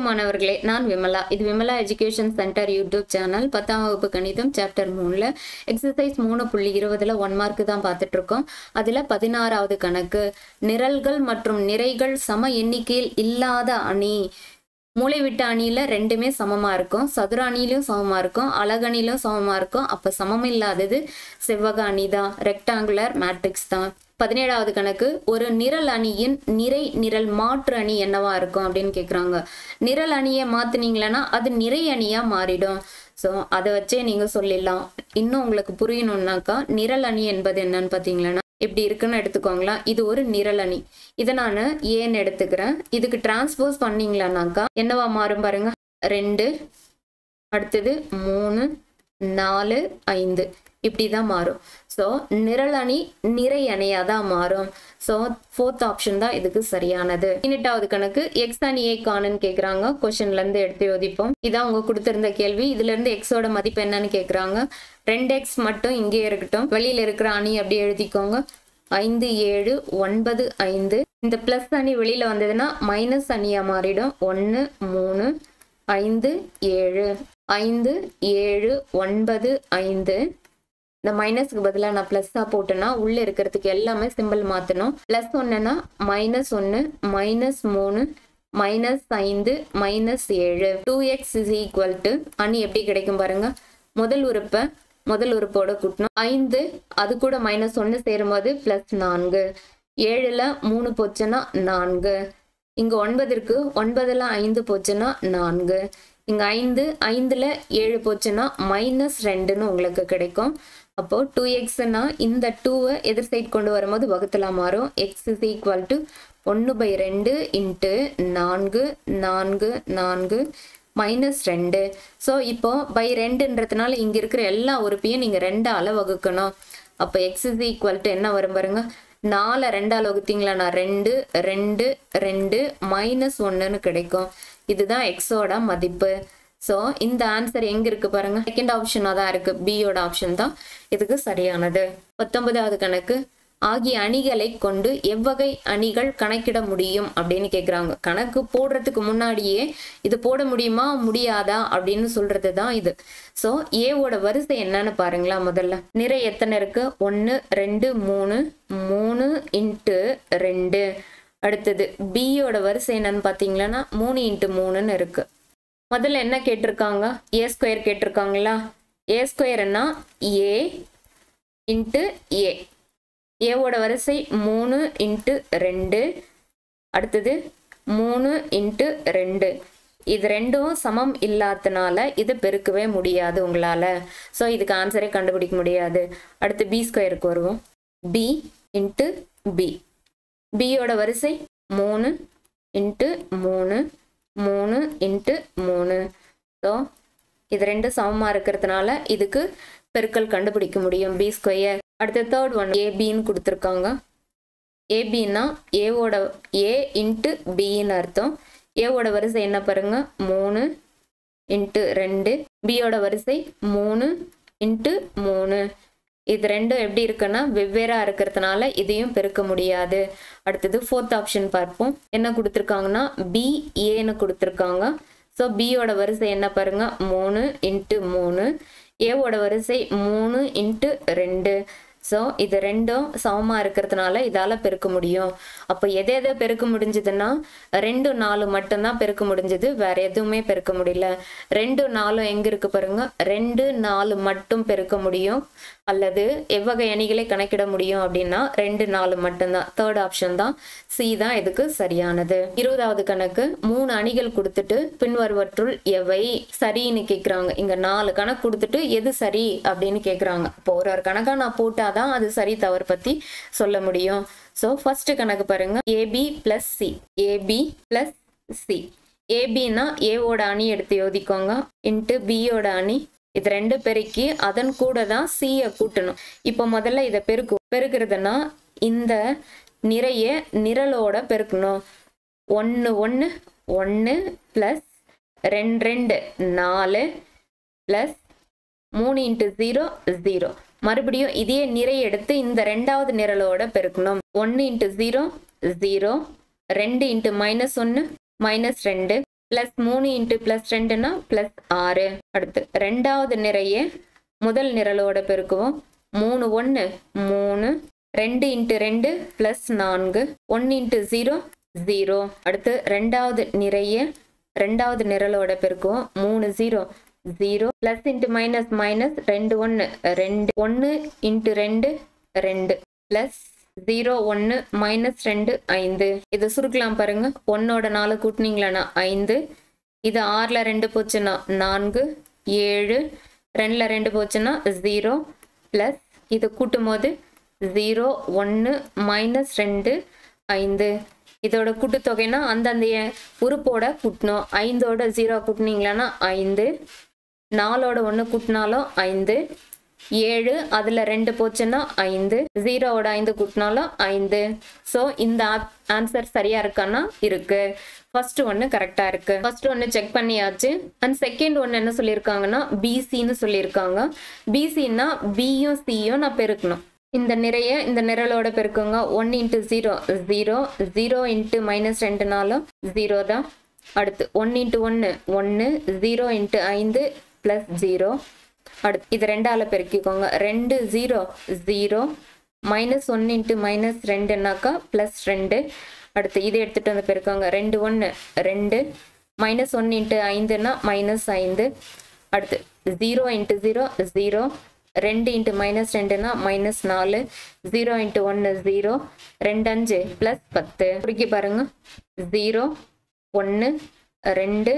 வணக்கம் மாணவர்களே நான் விமலா இது Vimala education centre YouTube channel பத்தாம் வகுப்பு கணிதம் சாப்டர் மூணுல எக்ஸசைஸ் மூணு புள்ளி இருபதுல ஒன் மார்க் தான் பார்த்துட்டு இருக்கோம் அதுல பதினாறாவது கணக்கு நிரல்கள் மற்றும் நிறைகள் சம எண்ணிக்கையில் இல்லாத அணி மூளைவிட்ட அணியில ரெண்டுமே சமமா இருக்கும் சதுர அணியிலும் சமமா இருக்கும் அலகணிலும் சமமா இருக்கும் அப்ப சமம் இல்லாதது செவ்வக அணி தான் ரெக்டாங்குலர் மேட்ரிக்ஸ் தான் பதினேழாவது கணக்கு ஒரு நிரல் அணியின் நிறை நிரல் மாற்று அணி என்னவா இருக்கும் அப்படின்னு கேக்குறாங்க நிரல் அணியை மாத்துனீங்களன்னா அது நிறை அணியா மாறிடும் ஸோ அதை வச்சே நீங்க சொல்லிடலாம் இன்னும் உங்களுக்கு புரியணும்னாக்கா நிரல் அணி என்பது என்னன்னு பார்த்தீங்களன்னா இப்படி இருக்குன்னு எடுத்துக்கோங்களேன் இது ஒரு நிரல் அணி இதை நான் ஏன்னு எடுத்துக்கிறேன் இதுக்கு டிரான்ஸ்போஸ் பண்ணீங்களானாக்கா என்னவா மாறும் பாருங்க ரெண்டு அடுத்தது மூணு நாலு ஐந்து இப்படி தான் மாறும் ஸோ நிரல் அணி நிறை அணியாக தான் மாறும் ஸோ ஃபோர்த் ஆப்ஷன் தான் இதுக்கு சரியானது பதினெட்டாவது கணக்கு எக்ஸ் அணியை காணுன்னு கேட்குறாங்க கொஷன்லேருந்து எடுத்து யோதிப்போம் இதான் அவங்க கொடுத்துருந்த கேள்வி இதுலேருந்து எக்ஸோட மதிப்பு என்னன்னு கேட்குறாங்க ரெண்டு எக்ஸ் மட்டும் இங்கே இருக்கட்டும் வெளியில் இருக்கிற அணி அப்படியே எழுதிக்கோங்க ஐந்து ஏழு ஒன்பது ஐந்து இந்த ப்ளஸ் அணி வெளியில் வந்ததுன்னா மைனஸ் அணியாக மாறிடும் ஒன்று மூணு ஐந்து ஏழு ஐந்து ஏழு ஒன்பது ஐந்து இந்த மைனஸ்க்கு பதிலாக நான் ப்ளஸ்ஸாக போட்டேன்னா உள்ளே இருக்கிறதுக்கு எல்லாமே சிம்பிள் மாற்றணும் ப்ளஸ் ஒன்றுனா மைனஸ் ஒன்று மைனஸ் மூணு மைனஸ் ஐந்து மைனஸ் ஏழு two x is equal to அணி எப்படி கிடைக்கும் பாருங்க முதல் உறுப்பை முதல் உறுப்போட கூட்டணும் ஐந்து அது கூட மைனஸ் ஒன்று சேரும்போது ப்ளஸ் நான்கு ஏழில் மூணு போச்சுன்னா நான்கு இங்கே ஒன்பது இருக்கு ஒன்பதுல ஐந்து போச்சுன்னா நான்கு இங்கே ஐந்து ஐந்தில் ஏழு போச்சுன்னா மைனஸ் ரெண்டுன்னு உங்களுக்கு கிடைக்கும் அப்போ டூ எக்ஸ்னா இந்த டூவை எதிர் சைட் கொண்டு வரும்போது வகுத்துல மாறும் எக்ஸ் இஸ் ஈக்குவல் டு ஒன்று பை ரெண்டு இன்ட்டு நான்கு நான்கு நான்கு மைனஸ் ரெண்டு ஸோ இப்போ பை ரெண்டுன்றதுனால இங்கே இருக்கிற எல்லா உறுப்பையும் நீங்கள் ரெண்டால் வகுக்கணும் அப்போ எக்ஸ் இஸ் ஈக்குவல் டு என்ன வரும் பாருங்க நாலை ரெண்டால் வகுத்தீங்களா நான் ரெண்டு ரெண்டு ரெண்டு மைனஸ் ஒன்றுன்னு கிடைக்கும் இதுதான் எக்ஸோட மதிப்பு ஸோ இந்த ஆன்சர் எங்க இருக்கு பாருங்க செகண்ட் ஆப்ஷனாக தான் இருக்கு பியோட ஆப்ஷன் தான் இதுக்கு சரியானது பத்தொன்பதாவது கணக்கு ஆகிய அணிகளை கொண்டு எவ்வகை அணிகள் கணக்கிட முடியும் அப்படின்னு கேட்குறாங்க கணக்கு போடுறதுக்கு முன்னாடியே இது போட முடியுமா முடியாதா அப்படின்னு சொல்றது தான் இது ஸோ ஏவோட வரிசை என்னன்னு பாருங்களா முதல்ல நிறை எத்தனை இருக்கு ஒன்று ரெண்டு மூணு மூணு இன்ட்டு ரெண்டு அடுத்தது பியோட வரிசை என்னன்னு பார்த்தீங்களன்னா மூணு இன்ட்டு மூணுன்னு இருக்கு முதல்ல என்ன கேட்டிருக்காங்க ஏ ஸ்கொயர் கேட்டிருக்காங்களா ஏ ஸ்கொயர்னா ஏ இன்ட்டு ஏ ஏவோட வரிசை மூணு இன்ட்டு ரெண்டு அடுத்தது மூணு இன்ட்டு ரெண்டு இது ரெண்டும் சமம் இல்லாதனால இதை பெருக்கவே முடியாது உங்களால் ஸோ இதுக்கு ஆன்சரே கண்டுபிடிக்க முடியாது அடுத்து பி ஸ்கொயருக்கு வருவோம் பி இன்ட்டு பி பியோட வரிசை மூணு இன்ட்டு மூணு மூணு இன்ட்டு மூணு ஸோ இது ரெண்டு சமமாக இருக்கிறதுனால இதுக்கு பெருக்கல் கண்டுபிடிக்க முடியும் பி ஸ்கொயர் அடுத்த தேர்ட் ஒன் ஏபின்னு கொடுத்துருக்காங்க ஏபின்னா ஏவோட ஏ இன்ட்டு பின்னு அர்த்தம் ஏவோட வரிசை என்ன பாருங்க மூணு இன்ட்டு ரெண்டு பியோட வரிசை மூணு இன்ட்டு மூணு இது ரெண்டும் எப்படி இருக்குன்னா வெவ்வேறா இருக்கிறதுனால இதையும் பெருக்க முடியாது அடுத்தது ஃபோர்த் ஆப்ஷன் பார்ப்போம் என்ன கொடுத்துருக்காங்கன்னா பி ஏன்னு கொடுத்துருக்காங்க ஸோ பியோட வரிசை என்ன பாருங்க மூணு இன்ட்டு மூணு ஏவோட வரிசை மூணு இன்ட்டு ரெண்டு ஸோ இது ரெண்டும் சமமாக இருக்கிறதுனால இதால் பெருக்க முடியும் அப்போ எதை எதை பெருக்க முடிஞ்சதுன்னா ரெண்டு நாலு மட்டும்தான் பெருக்க முடிஞ்சது வேற எதுவுமே பெருக்க முடியல ரெண்டு நாலும் எங்கே இருக்கு பாருங்க ரெண்டு நாலு மட்டும் பெருக்க முடியும் அல்லது எவ்வகை அணிகளை கணக்கிட முடியும் அப்படின்னா ரெண்டு நாலு மட்டும்தான் தேர்ட் ஆப்ஷன் தான் சி தான் இதுக்கு சரியானது இருபதாவது கணக்கு மூணு அணிகள் கொடுத்துட்டு பின்வருவற்றுள் எவை சரின்னு கேட்குறாங்க இங்க நாலு கணக்கு கொடுத்துட்டு எது சரி அப்படின்னு கேட்குறாங்க இப்போ ஒரு ஒரு கணக்கா நான் போட்டாதான் அது சரி தவறு பத்தி சொல்ல முடியும் ஸோ ஃபர்ஸ்ட் கணக்கு பாருங்க AB plus C AB plus C ஏபின்னா ஏவோட அணி எடுத்து யோதிக்கோங்க இன்ட்டு பியோட அணி இது ரெண்டு பெருக்கி அதன் கூட தான் சியை கூட்டணும் இப்போ முதல்ல இதை பெருக்கும் பெருக்கிறதுனா இந்த நிறைய நிரலோட பெருக்கணும் ஒன்று ஒன்று ஒன்று ப்ளஸ் ரெண்டு ரெண்டு நாலு ப்ளஸ் மூணு இன்ட்டு ஜீரோ ஜீரோ மறுபடியும் இதே நிறை எடுத்து இந்த ரெண்டாவது நிரலோட பெருக்கணும் ஒன்று இன்ட்டு ஜீரோ ஜீரோ ரெண்டு இன்ட்டு மைனஸ் ஒன்று மைனஸ் ரெண்டு பிளஸ் மூணு இன்ட்டு பிளஸ் ரெண்டுனா பிளஸ் ஆறு அடுத்து ரெண்டாவது நிறைய முதல் நிரலோட பெருக்குவோம் மூணு ஒன்று மூணு ரெண்டு இன்ட்டு ரெண்டு பிளஸ் நான்கு ஒன்று இன்ட்டு ஜீரோ ஜீரோ அடுத்து ரெண்டாவது நிறைய ரெண்டாவது நிரலோட பெருக்குவோம் மூணு zero zero plus into minus minus ரெண்டு ஒன்று ரெண்டு ஒன்று இன்ட்டு ரெண்டு ரெண்டு பிளஸ் ஜீரோ ஒன்று மைனஸ் ரெண்டு ஐந்து இதை சுருக்கலாம் பாருங்க ஒன்னோட நாலு கூட்டினீங்களாண்ணா ஐந்து இது ஆறில் ரெண்டு போச்சுன்னா நான்கு ஏழு ரெண்டில் ரெண்டு போச்சுன்னா ஜீரோ ப்ளஸ் இது கூட்டும் போது ஜீரோ ஒன்று மைனஸ் ரெண்டு ஐந்து இதோட கூட்டுத்தொகைனா அந்தந்த உறுப்போட கூட்டணும் ஐந்தோட ஜீரோ கூட்டினீங்களான்னா ஐந்து நாலோட ஒன்று கூட்டினாலும் ஐந்து ஏழு அதில் ரெண்டு போச்சுன்னா ஐந்து ஜீரோவோட ஐந்து கூட்டினாலும் ஐந்து ஸோ இந்த ஆன்சர் சரியா இருக்கான்னா இருக்கு ஃபர்ஸ்ட் ஒன்று கரெக்டாக இருக்கு ஃபர்ஸ்ட் ஒன்று செக் பண்ணியாச்சு அண்ட் செகண்ட் ஒன்று என்ன சொல்லியிருக்காங்கன்னா பிசின்னு சொல்லியிருக்காங்க பிசின்னா பியும் சியும் நான் பெருக்கணும் இந்த நிறைய இந்த நிரலோட பெருக்குங்க one into zero zero zero into minus ரெண்டுனாலும் ஜீரோ தான் அடுத்து ஒன் இன்ட்டு ஒன்று ஒன்று ஜீரோ இன்ட்டு ஐந்து ப்ளஸ் ஜீரோ அடுத்து இது ரெண்டால் பெருக்கிக்கோங்க ரெண்டு ஜீரோ ஜீரோ மைனஸ் ஒன்று இன்ட்டு மைனஸ் ரெண்டுனாக்கா ப்ளஸ் ரெண்டு அடுத்து இது எடுத்துகிட்டு வந்து பெருக்கோங்க ரெண்டு ஒன்று ரெண்டு மைனஸ் ஒன்று இன்ட்டு ஐந்துனா மைனஸ் ஐந்து அடுத்து ஜீரோ இன்ட்டு ஜீரோ ஜீரோ ரெண்டு இன்ட்டு மைனஸ் ரெண்டுனா மைனஸ் நாலு ஜீரோ இன்ட்டு ஒன்று ஜீரோ ரெண்டு அஞ்சு ப்ளஸ் பத்து குறுக்கி பாருங்க ஜீரோ ஒன்று ரெண்டு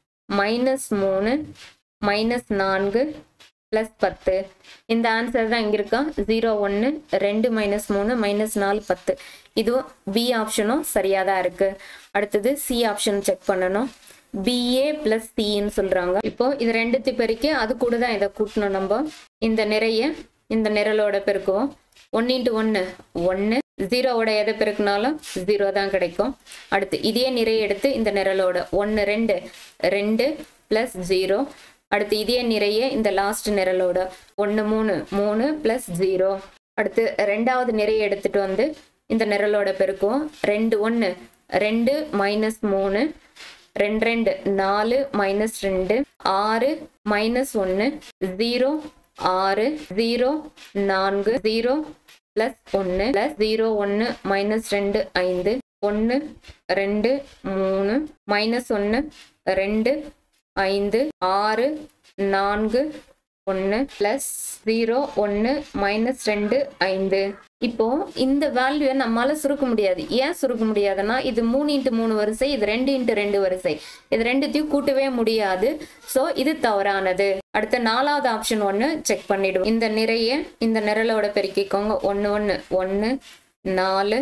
மைனஸ் மூணு மைனஸ் நான்கு ப்ளஸ் பத்து இந்த ஆன்சர் தான் இங்கே இருக்கா ஜீரோ ஒன்று ரெண்டு மைனஸ் மூணு மைனஸ் நாலு பத்து இதுவும் பி ஆப்ஷனும் சரியாக தான் இருக்குது அடுத்தது சி ஆப்ஷன் செக் பண்ணணும் பிஏ ப்ளஸ் சின்னு சொல்கிறாங்க இப்போ இது ரெண்டுத்து பெருக்கி அது கூட தான் இதை கூட்டணும் நம்ம இந்த நிறைய இந்த நிரலோட பெருக்குவோம் ஒன்று இன்ட்டு ஒன்று ஒன்று ஜீரோவோட எதை பெருக்குனாலும் ஜீரோ தான் கிடைக்கும் அடுத்து இதே நிறைய எடுத்து இந்த நிரலோட ஒன்று ரெண்டு ரெண்டு ப்ளஸ் ஜீரோ அடுத்து இதே நிறைய இந்த லாஸ்ட் நிரலோட ஒன்று மூணு மூணு ப்ளஸ் ஜீரோ அடுத்து ரெண்டாவது நிறைய எடுத்துட்டு வந்து இந்த நிரலோட பெருக்குவோம் ரெண்டு ஒன்று ரெண்டு மைனஸ் மூணு ரெண்டு ரெண்டு நாலு மைனஸ் ரெண்டு ஆறு மைனஸ் ஒன்று ஜீரோ ஆறு ஜீரோ நான்கு ஜீரோ ப்ளஸ் ஒன்று ப்ளஸ் ஜீரோ ஒன்று மைனஸ் ரெண்டு ஐந்து ஒன்று ரெண்டு மூணு மைனஸ் ஒன்று ரெண்டு ஐந்து ஆறு நான்கு ஒன்று ப்ளஸ் ஜீரோ ஒன்று மைனஸ் ரெண்டு ஐந்து இப்போ இந்த வேல்யூவை நம்மளால சுருக்க முடியாது ஏன் சுருக்க முடியாதுன்னா இது மூணு இன்ட்டு மூணு வரிசை இது ரெண்டு இன்ட்டு ரெண்டு வரிசை இது ரெண்டுத்தையும் கூட்டவே முடியாது ஸோ இது தவறானது அடுத்த நாலாவது ஆப்ஷன் ஒன்று செக் பண்ணிடுவோம் இந்த நிறைய இந்த நிரலோட பெருக்கிக்கோங்க ஒன்று ஒன்று ஒன்று நாலு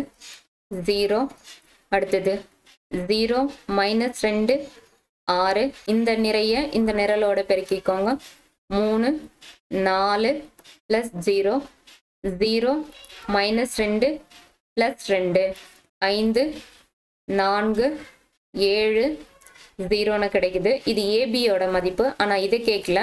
ஜீரோ அடுத்தது ஜீரோ மைனஸ் ரெண்டு ஆறு இந்த நிறைய இந்த நிரலோட பெருக்கிக்கோங்க மூணு நாலு ப்ளஸ் ஜீரோ ஜீரோ மைனஸ் ரெண்டு ப்ளஸ் ரெண்டு ஐந்து நான்கு ஏழு ஜீரோன்னு கிடைக்குது இது ஏபியோட மதிப்பு ஆனால் இது கேட்கல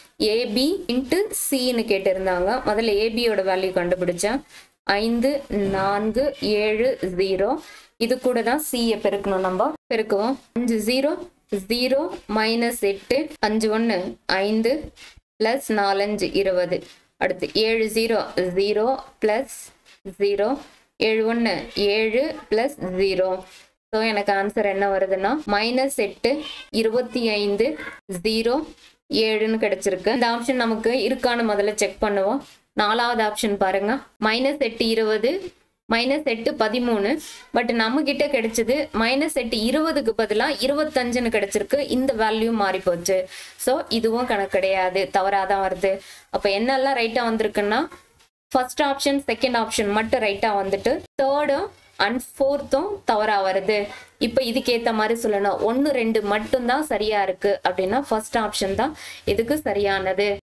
ஏபி இன்ட்டு சின்னு கேட்டிருந்தாங்க முதல்ல ஏபியோட வேல்யூ கண்டுபிடிச்சேன் ஐந்து நான்கு ஏழு ஜீரோ இது கூட தான் சியை பெருக்கணும் நம்ம பெருக்குவோம் அஞ்சு ஜீரோ ஜீரோ மைனஸ் எட்டு அஞ்சு ஒன்று ஐந்து ப்ளஸ் நாலஞ்சு இருபது அடுத்து ஏழு ஜீரோ ஜீரோ ப்ளஸ் ஜீரோ ஏழு ஒன்று ஏழு ப்ளஸ் ஜீரோ ஸோ எனக்கு ஆன்சர் என்ன வருதுன்னா மைனஸ் எட்டு இருபத்தி ஐந்து ஜீரோ ஏழுன்னு கிடைச்சிருக்கு இந்த ஆப்ஷன் நமக்கு இருக்கான்னு முதல்ல செக் பண்ணுவோம் நாலாவது ஆப்ஷன் பாருங்க மைனஸ் எட்டு இருபது மைனஸ் எட்டு பதிமூணு பட் நம்ம கிட்ட கிடைச்சது மைனஸ் எட்டு இருபதுக்கு பதிலாக இருபத்தஞ்சுன்னு கிடைச்சிருக்கு இந்த வேல்யூ மாறி போச்சு ஸோ இதுவும் கணக்கு கிடையாது தவறாக தான் வருது அப்போ என்னெல்லாம் ரைட்டாக வந்திருக்குன்னா ஃபர்ஸ்ட் ஆப்ஷன் செகண்ட் ஆப்ஷன் மட்டும் ரைட்டாக வந்துட்டு தேர்டும் அண்ட் ஃபோர்த்தும் தவறாக வருது இப்போ இதுக்கேற்ற மாதிரி சொல்லணும் ஒன்று ரெண்டு மட்டும்தான் சரியா இருக்கு அப்படின்னா ஃபர்ஸ்ட் ஆப்ஷன் தான் இதுக்கு சரியானது